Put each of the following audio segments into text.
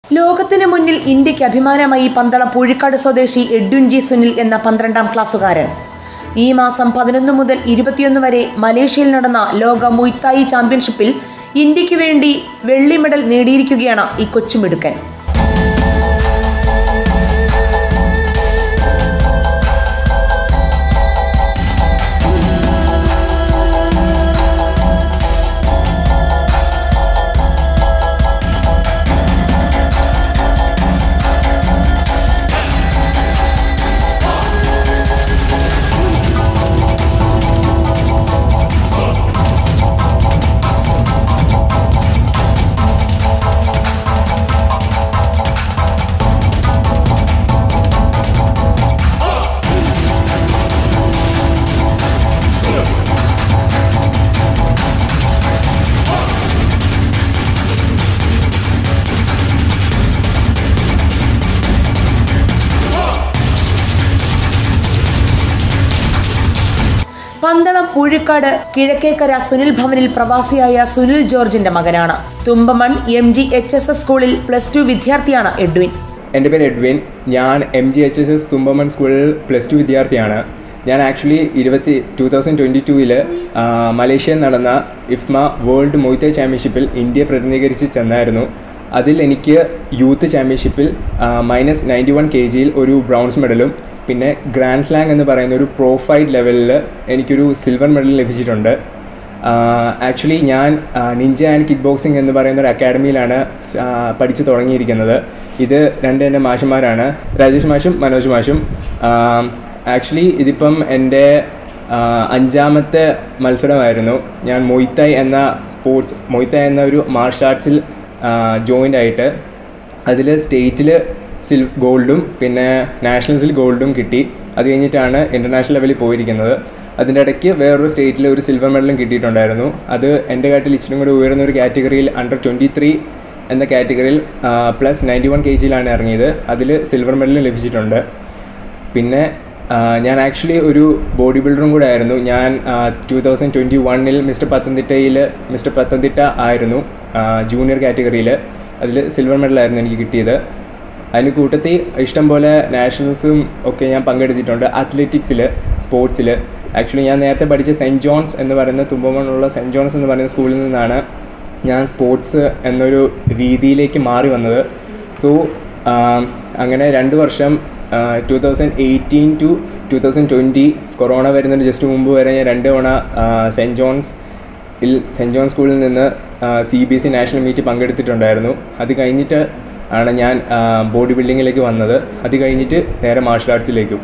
ലോകത്തിന് മുന്നിൽ ഇന്ത്യക്ക് അഭിമാനമായി പന്തളം പൂഴിക്കാട് സ്വദേശി എഡ്വിൻ ജി സുനിൽ എന്ന പന്ത്രണ്ടാം ക്ലാസ്സുകാരൻ ഈ മാസം പതിനൊന്ന് മുതൽ ഇരുപത്തിയൊന്ന് വരെ മലേഷ്യയിൽ നടന്ന ലോക മുയ്ത്തായി ചാമ്പ്യൻഷിപ്പിൽ ഇന്ത്യക്ക് വേണ്ടി വെള്ളി മെഡൽ നേടിയിരിക്കുകയാണ് ഈ കൊച്ചുമിടുക്കൻ പന്തളം പൂഴിക്കാട് കിഴക്കേക്കര സുനിൽ ഭവനിൽ പ്രവാസിയായ സുനിൽ ജോർജിന്റെ മകനാണ് Thumpamon M G H S S സ്കൂളിൽ പ്ലസ് ടു വിദ്യാർത്ഥിയാണ് എഡ്വിൻ എൻ്റെ പേര് എഡ്വിൻ ഞാൻ M G H S S Thumpamon സ്കൂളിൽ പ്ലസ് ടു വിദ്യാർത്ഥിയാണ് ഞാൻ ആക്ച്വലി ഇരുപത്തി ടു തൗസൻഡ് ട്വൻറ്റി ടൂവിൽ മലേഷ്യയിൽ നടന്ന ഇഫ്മ വേൾഡ് മൊയ്ത്തെ ചാമ്പ്യൻഷിപ്പിൽ ഇന്ത്യയെ പ്രതിനിധീകരിച്ച് ചെന്നായിരുന്നു അതിൽ എനിക്ക് യൂത്ത് ചാമ്പ്യൻഷിപ്പിൽ മൈനസ് നയൻറ്റി വൺ കെ ജിയിൽ ഒരു ബ്രൗൺസ് മെഡലും പിന്നെ ഗ്രാൻഡ് സ്ലാങ് എന്ന് പറയുന്ന ഒരു പ്രൊഫൈൽ ലെവലിൽ എനിക്കൊരു സിൽവർ മെഡൽ ലഭിച്ചിട്ടുണ്ട് ആക്ച്വലി ഞാൻ നിഞ്ച ആൻഡ് കിക്ക് ബോക്സിംഗ് എന്ന് പറയുന്ന ഒരു അക്കാഡമിയിലാണ് ആ, പഠിച്ചു തുടങ്ങിയിരിക്കുന്നത് ഇത് രണ്ട് എൻ്റെ മാഷന്മാരാണ് രാജേഷ് മാഷും മനോജ് മാഷും ആക്ച്വലി ഇതിപ്പം എൻ്റെ ആ, അഞ്ചാമത്തെ മത്സരമായിരുന്നു ഞാൻ മൊയ്ത്തായ് എന്ന സ്പോർട്സ് മൊയ്ത്തായ് എന്ന ഒരു മാർഷൽ ആർട്സിൽ ജോയിൻ്റ് ആയിട്ട് അതിൽ സ്റ്റേറ്റിൽ സിൽ ഗോൾഡും പിന്നെ നാഷണൽസിൽ ഗോൾഡും കിട്ടി അത് കഴിഞ്ഞിട്ടാണ് ഇൻ്റർനാഷണൽ ലെവലിൽ പോയിരിക്കുന്നത് അതിൻ്റെ ഇടയ്ക്ക് വേറൊരു സ്റ്റേറ്റിൽ ഒരു സിൽവർ മെഡലും കിട്ടിയിട്ടുണ്ടായിരുന്നു അത് എൻ്റെ കാട്ടിൽ ഇച്ചിരി കൂടി ഉയർന്ന ഒരു കാറ്റഗറിയിൽ അണ്ടർ ട്വൻറ്റി ത്രീ എന്ന കാറ്റഗറിയിൽ പ്ലസ് നയൻറ്റി വൺ കെ ജിയിലാണ് ഇറങ്ങിയത് അതിൽ സിൽവർ മെഡലും ലഭിച്ചിട്ടുണ്ട് പിന്നെ ആ, ഞാൻ ആക്ച്വലി ഒരു ബോഡി ബിൽഡറും കൂടെ ആയിരുന്നു ഞാൻ ടു തൗസൻഡ് ട്വൻറ്റി വണ്ണിൽ മിസ്റ്റർ പത്തനംതിട്ടയിൽ മിസ്റ്റർ പത്തനംതിട്ട ആയിരുന്നു ജൂനിയർ കാറ്റഗറിയിൽ അതിൽ സിൽവർ മെഡലായിരുന്നു എനിക്ക് കിട്ടിയത് അതിന് കൂട്ടത്തിൽ ഇഷ്ടം പോലെ നാഷണൽസും ഒക്കെ ഞാൻ പങ്കെടുത്തിട്ടുണ്ട് അത്ലറ്റിക്സിൽ സ്പോർട്സിൽ ആക്ച്വലി ഞാൻ നേരത്തെ പഠിച്ച സെൻറ്റ് ജോൺസ് എന്ന് പറയുന്ന തുമ്പമണ്ണുള്ള സെൻറ്റ് ജോൺസ് എന്ന് പറയുന്ന സ്കൂളിൽ നിന്നാണ് ഞാൻ സ്പോർട്സ് എന്നൊരു രീതിയിലേക്ക് മാറി വന്നത് സോ അങ്ങനെ രണ്ട് വർഷം two thousand eighteen two two thousand twenty corona വരുന്നതിന് ജസ്റ്റ് മുമ്പ് വരെ ഞാൻ രണ്ട് തവണ സെൻറ്റ് ജോൺസ് ഇൽ സെൻറ്റ് ജോൺ സ്കൂളിൽ നിന്ന് C B S E national meet പങ്കെടുത്തിട്ടുണ്ടായിരുന്നു അത് കഴിഞ്ഞിട്ട് ആണ് ഞാൻ ബോഡി ബിൽഡിങ്ങിലേക്ക് വന്നത് അത് കഴിഞ്ഞിട്ട് നേരെ മാർഷൽ ആർട്സിലേക്കും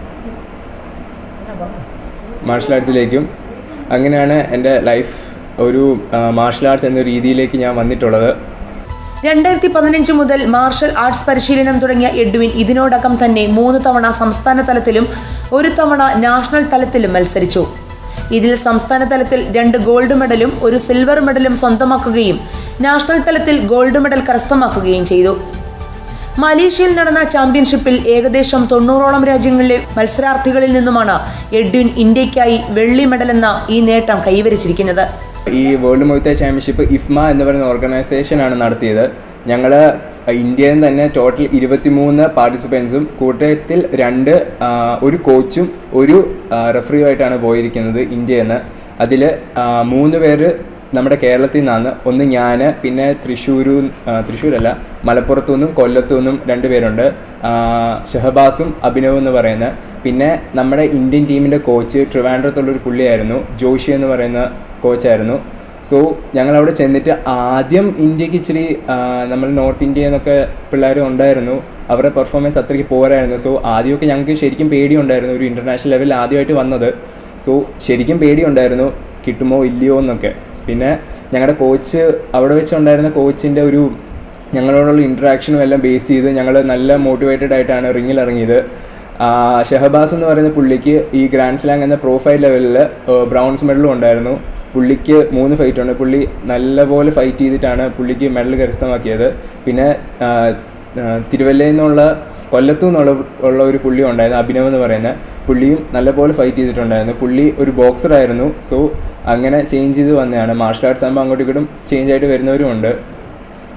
മാർഷൽ ആർട്സിലേക്കും അങ്ങനെയാണ് എൻ്റെ ലൈഫ് ഒരു മാർഷൽ ആർട്സ് എന്ന രീതിയിലേക്ക് ഞാൻ വന്നിട്ടുള്ളത് രണ്ടായിരത്തി പതിനഞ്ച് മുതൽ മാർഷൽ ആർട്സ് പരിശീലനം തുടങ്ങിയ എഡ്വിൻ ഇതിനോടകം തന്നെ മൂന്ന് തവണ സംസ്ഥാന തലത്തിലും ഒരു തവണ നാഷണൽ തലത്തിലും മത്സരിച്ചു ഇതിൽ സംസ്ഥാന തലത്തിൽ രണ്ട് ഗോൾഡ് മെഡലും ഒരു സിൽവർ മെഡലും സ്വന്തമാക്കുകയും നാഷണൽ തലത്തിൽ ഗോൾഡ് മെഡൽ കരസ്ഥമാക്കുകയും ചെയ്തു മലേഷ്യയിൽ നടന്ന ചാമ്പ്യൻഷിപ്പിൽ ഏകദേശം തൊണ്ണൂറോളം രാജ്യങ്ങളിലെ മത്സരാർത്ഥികളിൽ നിന്നുമാണ് എഡ്വിൻ ഇന്ത്യയ്ക്കായി വെള്ളി മെഡൽ എന്ന ഈ നേട്ടം കൈവരിച്ചിരിക്കുന്നത് ഈ വേൾഡ് മൊയ്ത്ത ചാമ്പ്യൻഷിപ്പ് ഇഫ്മ എന്ന് പറയുന്ന ഓർഗനൈസേഷനാണ് നടത്തിയത് ഞങ്ങൾ ഇന്ത്യയിൽ നിന്ന് തന്നെ ടോട്ടൽ ഇരുപത്തിമൂന്ന് പാർട്ടിസിപ്പൻസും കൂട്ടത്തിൽ രണ്ട് ആ, ഒരു കോച്ചും ഒരു റെഫറിയുമായിട്ടാണ് പോയിരിക്കുന്നത് ഇന്ത്യയിൽ നിന്ന് അതിൽ മൂന്ന് പേര് നമ്മുടെ കേരളത്തിൽ നിന്നാണ് ഒന്ന് ഞാൻ പിന്നെ തൃശ്ശൂരു തൃശ്ശൂരല്ല മലപ്പുറത്തു നിന്നും കൊല്ലത്തു നിന്നും രണ്ട് പേരുണ്ട് ആ, ഷഹബാസും അഭിനവും എന്ന് പറയുന്ന പിന്നെ നമ്മുടെ ഇന്ത്യൻ ടീമിൻ്റെ കോച്ച് ട്രിവാൻഡ്രത്തുള്ളൊരു പുള്ളിയായിരുന്നു ജോഷി എന്ന് പറയുന്ന കോച്ചായിരുന്നു സോ ഞങ്ങളവിടെ ചെന്നിട്ട് ആദ്യം ഇന്ത്യക്ക് ഇച്ചിരി ആ, നമ്മൾ നോർത്ത് ഇന്ത്യയിൽ നിന്നൊക്കെ പിള്ളേർ ഉണ്ടായിരുന്നു അവരുടെ പെർഫോമൻസ് അത്രയ്ക്ക് പോരായിരുന്നു സോ ആദ്യമൊക്കെ ഞങ്ങൾക്ക് ശരിക്കും പേടിയുണ്ടായിരുന്നു ഒരു ഇൻ്റർനാഷണൽ ലെവലിൽ ആദ്യമായിട്ട് വന്നത് സോ ശരിക്കും പേടിയുണ്ടായിരുന്നു കിട്ടുമോ ഇല്ലയോ എന്നൊക്കെ പിന്നെ ഞങ്ങളുടെ കോച്ച് അവിടെ വെച്ചുണ്ടായിരുന്ന കോച്ചിൻ്റെ ഒരു ഞങ്ങളോടുള്ള ഇൻട്രാക്ഷനും എല്ലാം ബേസ് ചെയ്ത് ഞങ്ങൾ നല്ല മോട്ടിവേറ്റഡ് ആയിട്ടാണ് റിങ്ങിൽ ഇറങ്ങിയത് ആ, ഷഹബാസ് എന്ന് പറയുന്ന പുള്ളിക്ക് ഈ ഗ്രാൻഡ് സ്ലാങ് എന്ന പ്രൊഫൈൽ ലെവലിൽ ബ്രൗൺസ് മെഡലും ഉണ്ടായിരുന്നു പുള്ളിക്ക് മൂന്ന് ഫൈറ്റ് ഉണ്ട് പുള്ളി നല്ലപോലെ ഫൈറ്റ് ചെയ്തിട്ടാണ് പുള്ളിക്ക് മെഡൽ കരസ്ഥമാക്കിയത് പിന്നെ ആ, ആ, തിരുവല്ലയിൽ നിന്നുള്ള കൊല്ലത്തു നിന്നുള്ള ഉള്ള ഒരു പുള്ളി ഉണ്ടായിരുന്നു അഭിനവ് എന്ന് പറയുന്ന പുള്ളിയും നല്ലപോലെ ഫൈറ്റ് ചെയ്തിട്ടുണ്ടായിരുന്നു പുള്ളി ഒരു ബോക്സർ ആയിരുന്നു സോ അങ്ങനെ ചേഞ്ച് ചെയ്ത് വന്നതാണ് മാർഷൽ ആർട്സ് ആകുമ്പോൾ അങ്ങോട്ടും ഇങ്ങോട്ടും ചേഞ്ച് ആയിട്ട് വരുന്നവരും ഉണ്ട്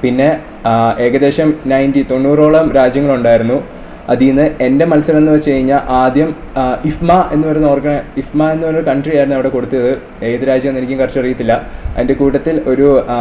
പിന്നെ ആ, ഏകദേശം നയൻറ്റി തൊണ്ണൂറോളം രാജ്യങ്ങളുണ്ടായിരുന്നു അതിൽ നിന്ന് എൻ്റെ മത്സരം എന്ന് വെച്ച് കഴിഞ്ഞാൽ ആദ്യം ആ, ഇഫ്മ എന്ന് പറയുന്ന ഓർഗന ഇഫ്മ എന്ന് പറയുന്ന കൺട്രി ആയിരുന്നു അവിടെ കൊടുത്തത് ഏത് രാജ്യമെന്ന് എനിക്കും കറക്റ്റ് അറിയത്തില്ല അതിൻ്റെ കൂട്ടത്തിൽ ഒരു ആ,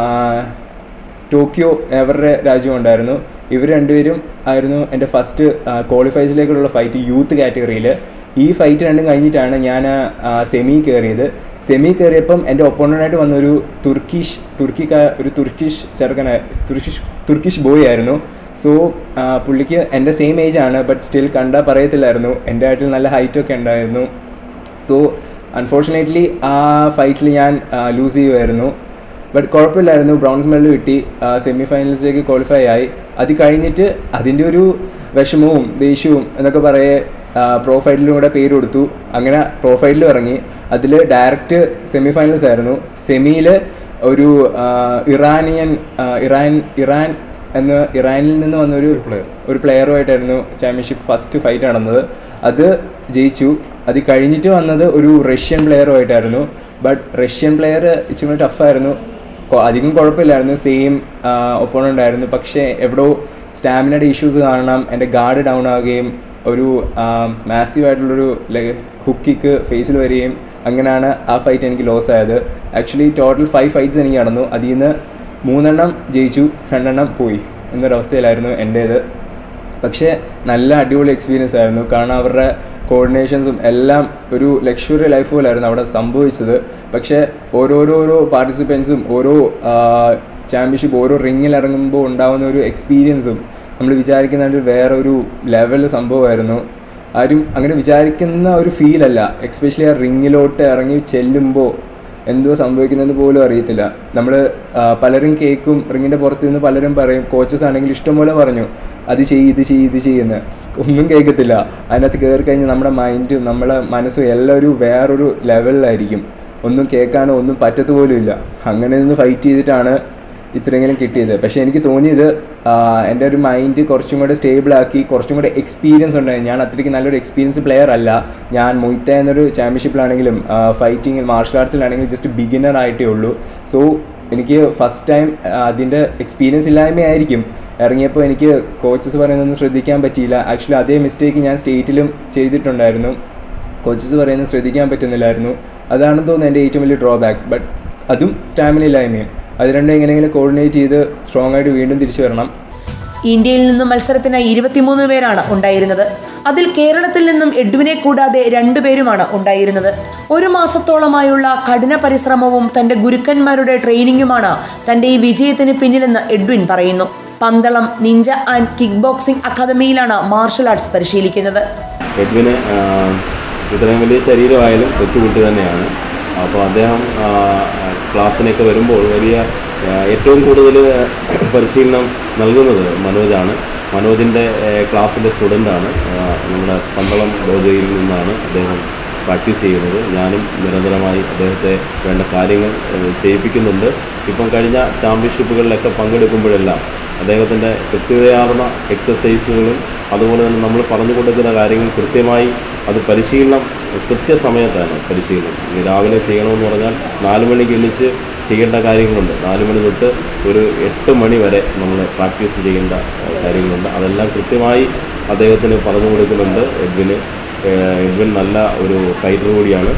ടോക്കിയോ അവരുടെ രാജ്യം ഉണ്ടായിരുന്നു ഇവർ രണ്ടുപേരും ആയിരുന്നു എൻ്റെ ഫസ്റ്റ് ക്വാളിഫൈസിലേക്കുള്ള ഫൈറ്റ് യൂത്ത് കാറ്റഗറിയിൽ ഈ ഫൈറ്റ് രണ്ടും കഴിഞ്ഞിട്ടാണ് ഞാൻ സെമി കയറിയത് സെമി കയറിയപ്പം എൻ്റെ ഒപ്പോണൻ്റായിട്ട് വന്നൊരു തുർക്കിഷ് തുർക്കിക്ക ഒരു തുർക്കിഷ് ചെറുക്കന തുർക്കിഷ് തുർക്കിഷ് ബോയ് ആയിരുന്നു സോ പുള്ളിക്ക് എൻ്റെ സെയിം ഏജ് ആണ് ബട്ട് സ്റ്റിൽ കണ്ടാൽ പറയത്തില്ലായിരുന്നു എൻ്റെ ആയിട്ട് നല്ല ഹൈറ്റൊക്കെ ഉണ്ടായിരുന്നു സോ അൺഫോർച്ചുനേറ്റ്ലി ആ ഫൈറ്റിൽ ഞാൻ ലൂസ് ചെയ്യുമായിരുന്നു ബട്ട് കുഴപ്പമില്ലായിരുന്നു ബ്രോൺസ് മെഡൽ കിട്ടി സെമി ഫൈനൽസിലേക്ക് ക്വാളിഫൈ ആയി അത് കഴിഞ്ഞിട്ട് അതിൻ്റെ ഒരു വിഷമവും ദേഷ്യവും എന്നൊക്കെ പറയേ പ്രോ ഫൈറ്റിലൂടെ പേര് കൊടുത്തു അങ്ങനെ പ്രോ ഫൈറ്റിലും ഇറങ്ങി അതിൽ ഡയറക്റ്റ് സെമി ഫൈനൽസ് ആയിരുന്നു സെമിയിൽ ഒരു ആ, ഇറാനിയൻ ആ, ഇറാൻ ഇറാൻ എന്ന് ഇറാനിൽ നിന്ന് വന്നൊരു ഒരു പ്ലെയറുമായിട്ടായിരുന്നു ചാമ്പ്യൻഷിപ്പ് ഫസ്റ്റ് ഫൈറ്റ് നടന്നത് അത് ജയിച്ചു അത് കഴിഞ്ഞിട്ട് വന്നത് ഒരു റഷ്യൻ പ്ലെയറുമായിട്ടായിരുന്നു ബട്ട് റഷ്യൻ പ്ലെയർ ഇച്ചിരി കൂടി ടഫായിരുന്നു കൊ- അധികം കുഴപ്പമില്ലായിരുന്നു സെയിം ഒപ്പോണൻ്റ് ആയിരുന്നു പക്ഷേ എവിടെയോ സ്റ്റാമിനയുടെ ഇഷ്യൂസ് കാരണം എൻ്റെ ഗാർഡ് ഡൗൺ ആവുകയും ഒരു മാസീവ് ആയിട്ടുള്ളൊരു ഹുക്കിക്ക് ഫേസിൽ വരികയും അങ്ങനെയാണ് ആ ഫൈറ്റ് എനിക്ക് ലോസ് ആയത് ആക്ച്വലി ടോട്ടൽ ഫൈവ് ഫൈറ്റ്സ് എനിക്ക് നടന്നു അതിൽ നിന്ന് മൂന്നെണ്ണം ജയിച്ചു രണ്ടെണ്ണം പോയി എന്നൊരവസ്ഥയിലായിരുന്നു എൻ്റേത് പക്ഷേ നല്ല അടിപൊളി എക്സ്പീരിയൻസ് ആയിരുന്നു കാരണം അവരുടെ കോർഡിനേഷൻസും എല്ലാം ഒരു ലക്ഷറി ലൈഫ് പോലായിരുന്നു അവിടെ സംഭവിച്ചത് പക്ഷേ ഓരോരോരോ പാർട്ടിസിപ്പൻസും ഓരോ ചാമ്പ്യൻഷിപ്പ് ഓരോ റിങ്ങിൽ ഇറങ്ങുമ്പോൾ ഉണ്ടാകുന്ന ഒരു എക്സ്പീരിയൻസും നമ്മൾ വിചാരിക്കുന്ന ഒരു വേറെ ഒരു ലെവൽ സംഭവമായിരുന്നു ആരും അങ്ങനെ വിചാരിക്കുന്ന ഒരു ഫീലല്ല എക്സ്പെഷ്യലി ആ റിങ്ങിലോട്ട് ഇറങ്ങി ചെല്ലുമ്പോൾ എന്തോ സംഭവിക്കുന്നതെന്ന് പോലും അറിയത്തില്ല നമ്മൾ പലരും കേൾക്കും റിങ്ങിൻ്റെ പുറത്ത് നിന്ന് പലരും പറയും കോച്ചസ് ആണെങ്കിൽ ഇഷ്ടംപോലെ പറഞ്ഞു അത് ചെയ്യ് ഇത് ചെയ്യ് ഇത് ചെയ്യുന്ന ഒന്നും കേൾക്കത്തില്ല അതിനകത്ത് കയറി കഴിഞ്ഞാൽ നമ്മുടെ മൈൻഡും നമ്മുടെ മനസ്സും എല്ലാം ഒരു വേറൊരു ലെവലിലായിരിക്കും ഒന്നും കേൾക്കാനോ ഒന്നും പറ്റത്ത് പോലും ഇല്ല അങ്ങനെ നിന്ന് ഫൈറ്റ് ചെയ്തിട്ടാണ് ഇത്രയെങ്കിലും കിട്ടിയത് പക്ഷേ എനിക്ക് തോന്നിയത് ആ, എൻ്റെ ഒരു മൈൻഡ് കുറച്ചും കൂടെ സ്റ്റേബിൾ ആക്കി കുറച്ചും കൂടെ എക്സ്പീരിയൻസ് ഉണ്ടായി ഞാൻ അത്രയ്ക്ക് നല്ലൊരു എക്സ്പീരിയൻസ് പ്ലെയർ അല്ല ഞാൻ മൊയ്ത്ത എന്നൊരു ചാമ്പ്യൻഷിപ്പിലാണെങ്കിലും ഫൈറ്റിംഗ് മാർഷൽ ആർട്സിലാണെങ്കിലും ജസ്റ്റ് ബിഗിനർ ആയിട്ടേ ഉള്ളൂ സോ എനിക്ക് ഫസ്റ്റ് ടൈം അതിൻ്റെ എക്സ്പീരിയൻസ് ഇല്ലായ്മയായിരിക്കും ഇറങ്ങിയപ്പോൾ എനിക്ക് കോച്ചസ് പറയുന്നതൊന്നും ശ്രദ്ധിക്കാൻ പറ്റിയില്ല ആക്ച്വലി അതേ മിസ്റ്റേക്ക് ഞാൻ സ്റ്റേറ്റിലും ചെയ്തിട്ടുണ്ടായിരുന്നു കോച്ചസ് പറയുന്നത് ശ്രദ്ധിക്കാൻ പറ്റുന്നില്ലായിരുന്നു അതാണെന്ന് തോന്നുന്നു എൻ്റെ ഏറ്റവും വലിയ ഡ്രോബാക്ക് ബട്ട് അതും സ്റ്റാമിന ഇല്ലായ്മയും അത് രണ്ടും എങ്ങനെയെങ്കിലും കോർഡിനേറ്റ് ചെയ്ത് സ്ട്രോങ് ആയിട്ട് വീണ്ടും തിരിച്ചു വരണം ഇന്ത്യയിൽ നിന്നും മത്സരത്തിനായി ഇരുപത്തിമൂന്ന് പേരാണ് ഉണ്ടായിരുന്നത് അതിൽ കേരളത്തിൽ നിന്നും എഡ്വിനെ കൂടാതെ രണ്ടുപേരുമാണ് ഉണ്ടായിരുന്നത് ഒരു മാസത്തോളമായുള്ള കഠിന പരിശ്രമവും തന്റെ ഗുരുക്കന്മാരുടെ ട്രെയിനിങ്ങുമാണ് തന്റെ ഈ വിജയത്തിന് പിന്നിലെന്ന് എഡ്വിൻ പറയുന്നു Pandalam ninja and kick boxing അക്കാദമിയിലാണ് മാർഷൽ ആർട്സ് പരിശീലിക്കുന്നത് എഡ്വിന് ആ, ഇത്രയും വലിയ ശരീരമായാലും കൊച്ചുകുട്ടി തന്നെയാണ് അപ്പോൾ അദ്ദേഹം ആ, ക്ലാസ്സിനൊക്കെ വരുമ്പോൾ വലിയ ആ, ഏറ്റവും കൂടുതൽ പരിശീലനം നൽകുന്നത് മനോജാണ് മനോജിൻ്റെ ക്ലാസ്സിലെ സ്റ്റുഡൻ്റാണ് നമ്മുടെ പന്തളം ഡോജയിൽ നിന്നാണ് അദ്ദേഹം പ്രാക്ടീസ് ചെയ്യുന്നത് ഞാനും നിരന്തരമായി അദ്ദേഹത്തെ വേണ്ട കാര്യങ്ങൾ ഏഹ്, ചെയ്യിപ്പിക്കുന്നുണ്ട് ഇപ്പം കഴിഞ്ഞ ചാമ്പ്യൻഷിപ്പുകളിലൊക്കെ പങ്കെടുക്കുമ്പോഴെല്ലാം അദ്ദേഹത്തിൻ്റെ കൃത്യതയാർന്ന എക്സസൈസുകളും അതുപോലെ തന്നെ നമ്മൾ പറഞ്ഞു കൊടുക്കുന്ന കാര്യങ്ങൾ കൃത്യമായി അത് പരിശീലനം കൃത്യസമയത്താണ് പരിശീലനം ഈ രാവിലെ ചെയ്യണമെന്ന് പറഞ്ഞാൽ നാല് മണിക്ക് എണ്ണിച്ച് ചെയ്യേണ്ട കാര്യങ്ങളുണ്ട് നാല് മണി തൊട്ട് ഒരു എട്ട് മണി വരെ നമ്മൾ പ്രാക്ടീസ് ചെയ്യേണ്ട ഏഹ്, കാര്യങ്ങളുണ്ട് അതെല്ലാം കൃത്യമായി അദ്ദേഹത്തിന് പറഞ്ഞു കൊടുക്കുന്നുണ്ട് എഡ്വിന് ഏഹ്, എഡ്വിൻ നല്ല ഒരു ഫൈറ്റർ കൂടിയാണ്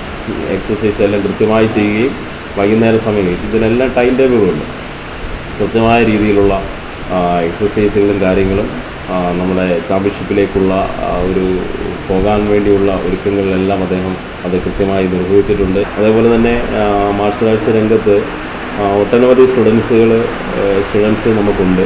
എക്സസൈസ് എല്ലാം കൃത്യമായി ചെയ്യുകയും വൈകുന്നേര സമയങ്ങളിൽ ഇതിനെല്ലാം ടൈം ടേബിളുണ്ട് കൃത്യമായ രീതിയിലുള്ള എക്സസൈസുകളും കാര്യങ്ങളും ആ, നമ്മുടെ ചാമ്പ്യൻഷിപ്പിലേക്കുള്ള ആ, ഒരു പോകാൻ വേണ്ടിയുള്ള ഒരുക്കങ്ങളിലെല്ലാം അദ്ദേഹം അത് കൃത്യമായി നിർവഹിച്ചിട്ടുണ്ട് അതേപോലെ തന്നെ മാർഷൽ ആർട്സ് രംഗത്ത് ആ, ഒട്ടനവധി സ്റ്റുഡൻസുകൾ സ്റ്റുഡൻസ് നമുക്കുണ്ട്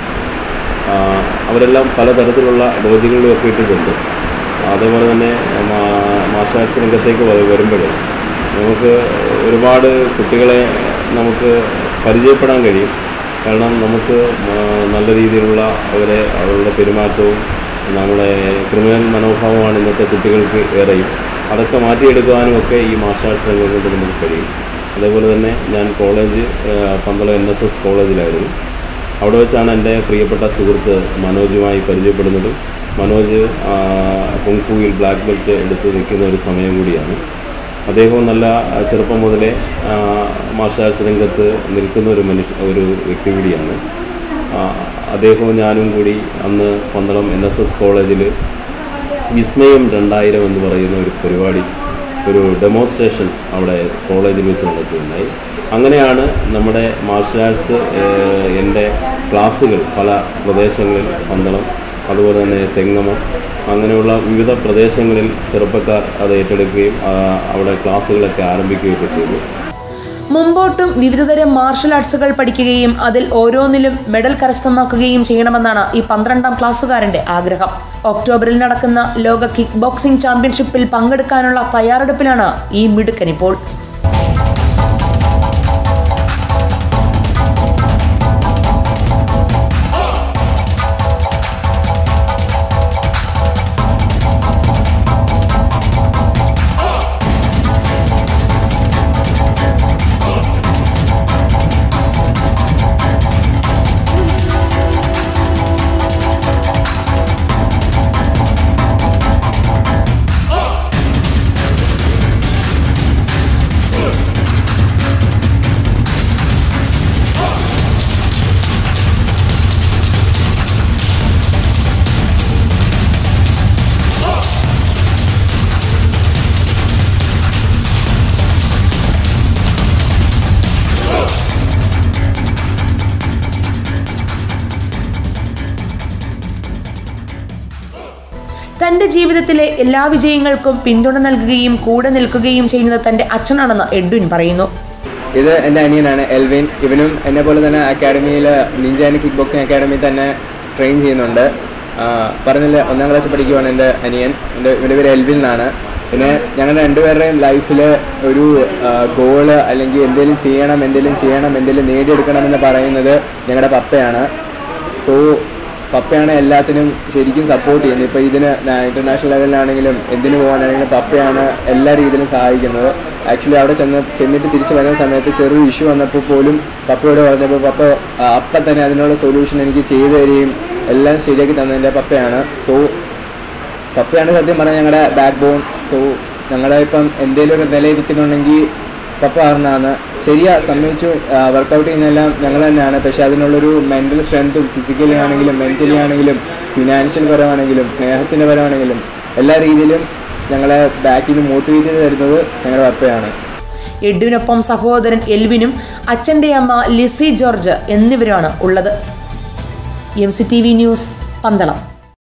ആ, അവരെല്ലാം പലതരത്തിലുള്ള ഡോജുകളിലൊക്കെ ഇട്ടിട്ടുണ്ട് അതേപോലെ തന്നെ മാ- മാർഷൽ ആർട്സ് രംഗത്തേക്ക് വ- വരുമ്പോൾ നമുക്ക് ഒരുപാട് കുട്ടികളെ നമുക്ക് പരിചയപ്പെടാൻ കഴിയും കാരണം നമുക്ക് മ- നല്ല രീതിയിലുള്ള അവരെ അവരുടെ പെരുമാറ്റവും നമ്മുടെ ക്രിമിനൽ മനോഭാവമാണ് ഇന്നത്തെ കുട്ടികൾക്ക് ഏറെയും അതൊക്കെ മാറ്റിയെടുക്കുവാനും ഒക്കെ ഈ മാർഷൽ ആർട്സ് രംഗം കൊണ്ട് നമുക്ക് കഴിയും അതേപോലെ തന്നെ ഞാൻ കോളേജ് ആ, പന്തളം എൻ എസ് എസ് കോളേജിലായിരുന്നു അവിടെ വെച്ചാണ് എൻ്റെ പ്രിയപ്പെട്ട സുഹൃത്ത് മനോജുമായി പരിചയപ്പെടുന്നതും മനോജ് ആ, കുങ്ഫുവിൽ ബ്ലാക്ക് ബെൽറ്റ് എടുത്ത് നിൽക്കുന്ന ഒരു സമയം കൂടിയാണ് അദ്ദേഹവും നല്ല ആ, ചെറുപ്പം മുതലേ മാർഷൽ ആർട്സ് രംഗത്ത് നിൽക്കുന്ന ഒരു മനുഷ്യ ഒരു വ്യക്തി കൂടിയാണ് ആ, അദ്ദേഹവും ഞാനും കൂടി അന്ന് പന്തളം എൻ എസ് എസ് കോളേജിൽ വിസ്മയം രണ്ടായിരം എന്ന് പറയുന്ന ഒരു പരിപാടി ഒരു ഡെമോൺസ്ട്രേഷൻ അവിടെ കോളേജിൽ വെച്ച് നടക്കുകയുണ്ടായി അങ്ങനെയാണ് നമ്മുടെ മാർഷൽ ആർട്സ് ഏഹ്, എൻ്റെ ക്ലാസ്സുകൾ പല പ്രദേശങ്ങളിൽ പന്തളം അതുപോലെ തന്നെ തെങ്ങമം അങ്ങനെയുള്ള വിവിധ പ്രദേശങ്ങളിൽ ചെറുപ്പക്കാർ അത് ഏറ്റെടുക്കുകയും ആ, അവിടെ ക്ലാസ്സുകളൊക്കെ ആരംഭിക്കുകയൊക്കെ ചെയ്തു മുമ്പോട്ടും വിവിധതരം മാർഷൽ ആർട്സുകൾ പഠിക്കുകയും അതിൽ ഓരോന്നിലും മെഡൽ കരസ്ഥമാക്കുകയും ചെയ്യണമെന്നാണ് ഈ പന്ത്രണ്ടാം ക്ലാസ്സുകാരന്റെ ആഗ്രഹം ഒക്ടോബറിൽ നടക്കുന്ന ലോക കിക്ക് ബോക്സിംഗ് ചാമ്പ്യൻഷിപ്പിൽ പങ്കെടുക്കാനുള്ള തയ്യാറെടുപ്പിലാണ് ഈ മിടുക്കനിപ്പോൾ തന്റെ ജീവിതത്തിലെ എല്ലാ വിജയങ്ങൾക്കും പിന്തുണ നൽകുകയും കൂടെ നിൽക്കുകയും ചെയ്യുന്നത് തന്റെ അച്ഛനാണെന്ന് എഡ്വിൻ പറയുന്നു ഇത് എൻ്റെ അനിയനാണ് എൽവിൻ ഇവനും എന്നെ പോലെ തന്നെ അക്കാഡമിയിൽ നിഞ്ചാനി കിക്ക് ബോക്സിംഗ് അക്കാഡമിയിൽ തന്നെ ട്രെയിൻ ചെയ്യുന്നുണ്ട് ആ, പറഞ്ഞില്ല ഒന്നാം ക്ലാസ് പഠിക്കുവാണ് എൻ്റെ അനിയൻ എൻ്റെ ഇവൻ്റെ പേര് എൽവിൻ എന്നാണ് പിന്നെ ഞങ്ങളുടെ രണ്ടുപേരുടെയും ലൈഫിൽ ഒരു ഗോള് അല്ലെങ്കിൽ എന്തെങ്കിലും ചെയ്യണം എന്തെങ്കിലും ചെയ്യണം എന്തെങ്കിലും നേടിയെടുക്കണം എന്ന് പറയുന്നത് ഞങ്ങളുടെ പപ്പയാണ് സോ പപ്പയാണ് എല്ലാത്തിനും ശരിക്കും സപ്പോർട്ട് ചെയ്യുന്നത് ഇപ്പോൾ ഇതിന് ഇൻ്റർനാഷണൽ ലെവലിലാണെങ്കിലും എന്തിനു പോകാനാണെങ്കിലും പപ്പയാണ് എല്ലാ രീതിയിലും സഹായിക്കുന്നത് ആക്ച്വലി അവിടെ ചെന്ന് ചെന്നിട്ട് തിരിച്ച് വരുന്ന സമയത്ത് ചെറിയ ഇഷ്യൂ വന്നപ്പോൾ പോലും പപ്പയോട് പറഞ്ഞപ്പോൾ പപ്പ ആ, അപ്പം തന്നെ അതിനുള്ള സൊല്യൂഷൻ എനിക്ക് ചെയ്തു തരികയും എല്ലാം ശരിയാക്കി തന്നതിൻ്റെ പപ്പയാണ് സോ പപ്പയാണ് സത്യം പറഞ്ഞാൽ ഞങ്ങളുടെ ബാക്ക് ബോൺ സോ ഞങ്ങളുടെ ഇപ്പം എന്തെങ്കിലും ഒരു നിലയിരിക്കുന്നുണ്ടെങ്കിൽ പപ്പ കാരണമാണ് ശരിയാ സമ്മതിച്ചു വർക്കൗട്ട് ചെയ്യുന്നതെല്ലാം ഞങ്ങൾ തന്നെയാണ് പക്ഷേ അതിനുള്ളൊരു മെൻ്റൽ സ്ട്രെങ്ത്തും ഫിസിക്കലി ആണെങ്കിലും മെൻ്റലി ആണെങ്കിലും ഫിനാൻഷ്യൽ പരമാണെങ്കിലും സ്നേഹത്തിൻ്റെ പരമാണെങ്കിലും എല്ലാ രീതിയിലും ഞങ്ങളെ ബാക്കിൽ നിന്ന് മോട്ടിവേറ്റ് ചെയ്ത് തരുന്നത് ഞങ്ങളുടെ പപ്പയാണ് എഡ്വിനൊപ്പം സഹോദരൻ എൽവിനും അച്ഛന്റെ അമ്മ ലിസി ജോർജ് എന്നിവരാണ് ഉള്ളത് M C T V news Pandalam